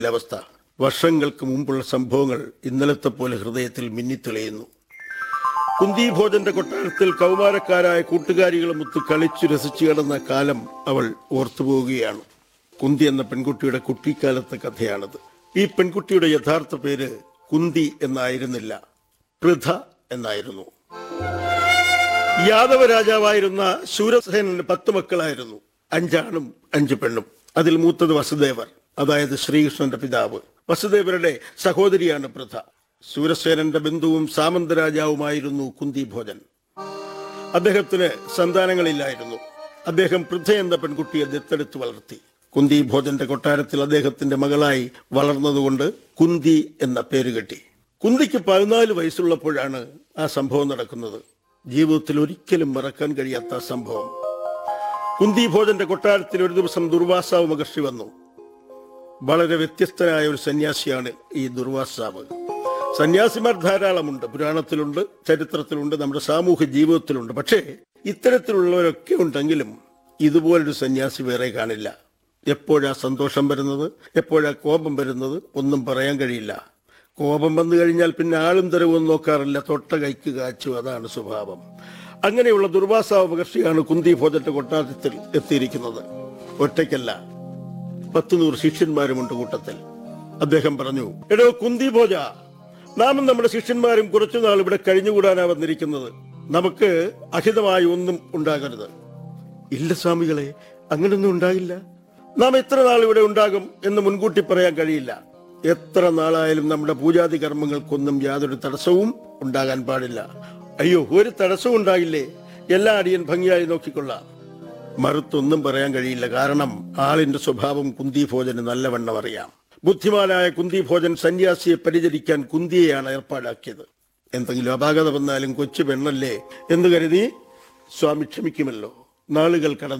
അവസ്ഥ വർഷങ്ങൾക്ക് മുമ്പുള്ള സംഭവങ്ങൾ ഇന്നലത്തെ പോലെ ഹൃദയത്തിൽ മിന്നിത്തെളിയുന്നു കുന്തിഭോജന്റെ കൊട്ടാരത്തിൽ കൗമാരക്കാരായ കൂട്ടുകാരികളുമൊത്ത് കളിച്ചു രസിച്ചു കിടന്ന കാലം അവൾ ഓർത്തുപോവുകയാണ് കുന്തി എന്ന പെൺകുട്ടിയുടെ കുട്ടിക്കാലത്തെ കഥയാണത് ഈ പെൺകുട്ടിയുടെ യഥാർത്ഥ പേര് കുന്തി എന്നായിരുന്നില്ല പൃഥ എന്നായിരുന്നു യാദവ രാജാവായിരുന്ന ശൂരസേനന് പത്ത് മക്കളായിരുന്നു അഞ്ചാണും അഞ്ച് പെണ്ണും അതിൽ മൂത്തത് വസുദേവർ അതായത് ശ്രീകൃഷ്ണന്റെ പിതാവ് വസുദേവരുടെ സഹോദരിയാണ് പൃഥ ശൂരസേനന്റെ ബന്ധുവും സാമന്തരാജാവുമായിരുന്നു കുന്തിഭോജൻ അദ്ദേഹത്തിന് സന്താനങ്ങളില്ലായിരുന്നു അദ്ദേഹം പൃഥ എന്ന പെൺകുട്ടിയെ ദത്തെടുത്ത് വളർത്തി കുന്തിഭോജന്റെ കൊട്ടാരത്തിൽ അദ്ദേഹത്തിന്റെ മകളായി വളർന്നതുകൊണ്ട് കുന്തി എന്ന പേര് കെട്ടി കുന്തിക്ക് പതിനാല് വയസ്സുള്ളപ്പോഴാണ് ആ സംഭവം നടക്കുന്നത് ജീവിതത്തിൽ ഒരിക്കലും മറക്കാൻ കഴിയാത്ത ആ സംഭവം കുന്തിഭോജന്റെ കൊട്ടാരത്തിൽ ഒരു ദിവസം ദുർവാസാവ് മഹർഷി വന്നു വളരെ വ്യത്യസ്തനായ ഒരു സന്യാസിയാണ് ഈ ദുർവാസാവ് സന്യാസിമാർ ധാരാളമുണ്ട് പുരാണത്തിലുണ്ട് ചരിത്രത്തിലുണ്ട് നമ്മുടെ സാമൂഹ്യ ജീവിതത്തിലുണ്ട് പക്ഷേ ഇത്തരത്തിലുള്ളവരൊക്കെ ഉണ്ടെങ്കിലും ഇതുപോലൊരു സന്യാസി വേറെ കാണില്ല എപ്പോഴാ സന്തോഷം വരുന്നത് എപ്പോഴാ കോപം വരുന്നത് ഒന്നും പറയാൻ കഴിയില്ല കോപം വന്നു കഴിഞ്ഞാൽ പിന്നെ ആളും തരവും നോക്കാറില്ല തൊട്ട കൈക്ക് കാച്ചു അതാണ് സ്വഭാവം അങ്ങനെയുള്ള ദുർവാസാവ് മഹർഷിയാണ് കുന്തി ഭോജന്റെ കൊട്ടാരത്തിൽ എത്തിയിരിക്കുന്നത് ഒറ്റയ്ക്കല്ല പത്ത് നൂറ് ശിഷ്യന്മാരുമുണ്ട് കൂട്ടത്തിൽ അദ്ദേഹം പറഞ്ഞു എടോ കുന്തി ഭോജ നാമും നമ്മുടെ ശിഷ്യന്മാരും കുറച്ചുനാൾ ഇവിടെ കഴിഞ്ഞുകൂടാനാ വന്നിരിക്കുന്നത് നമുക്ക് അഹിതമായി ഒന്നും ഉണ്ടാകരുത് ഇല്ല സ്വാമികളെ അങ്ങനൊന്നും ഉണ്ടാകില്ല നാം എത്ര നാൾ ഇവിടെ ഉണ്ടാകും എന്ന് മുൻകൂട്ടി പറയാൻ കഴിയില്ല എത്ര നാളായാലും നമ്മുടെ പൂജാതി കർമ്മങ്ങൾക്കൊന്നും യാതൊരു തടസ്സവും ഉണ്ടാകാൻ പാടില്ല അയ്യോ ഒരു തടസ്സവും ഉണ്ടാകില്ലേ എല്ലാ അടിയൻ ഭംഗിയായി നോക്കിക്കൊള്ളാം മറുത്തൊന്നും പറയാൻ കഴിയില്ല കാരണം ആളിന്റെ സ്വഭാവം കുന്തിഭോജന് നല്ലവണ്ണം അറിയാം ബുദ്ധിമാനായ കുന്തിഭോജൻ സന്യാസിയെ പരിചരിക്കാൻ കുന്തിയെയാണ് ഏർപ്പാടാക്കിയത് എന്തെങ്കിലും അപാകത വന്നാലും കൊച്ചു പെണ്ണല്ലേ എന്ന് കരുതി സ്വാമി ക്ഷമിക്കുമല്ലോ നാളുകൾ കടന്നു